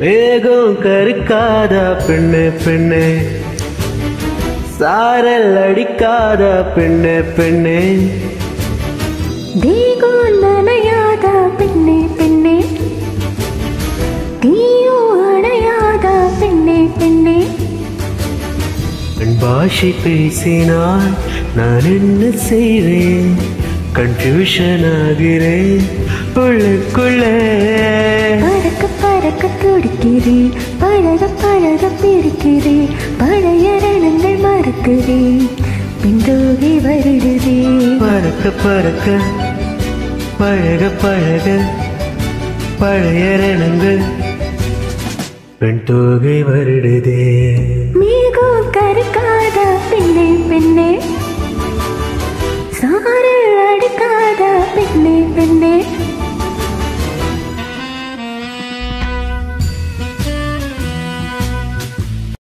வேகம் கருக்காத பெண்ணே பெண்ணே சாரல் அடிக்காத பெண்ணே பெண்ணே தேகம் நனையாத பெண்ணே பெண்ணே தீயோ அணையாத பெண்ணே பெண்ணே என் பாஷை பேசினால் நான் என்ன செய்வேன் கன்ஃபியூஷன் ஆகிறேன் உள்ளுக்குள்ளே பறக்க பறக்க துடிக்கிறேன் பழக பழக பிடிக்கிறேன் பழைய ரணங்கள் மறக்கிறேன் பிந்தோகி வருடுதே பறக்க பறக்க பழக பழக பழைய ரணங்கள் பெண் தோகை வருடுதே மேகம் கருக்கா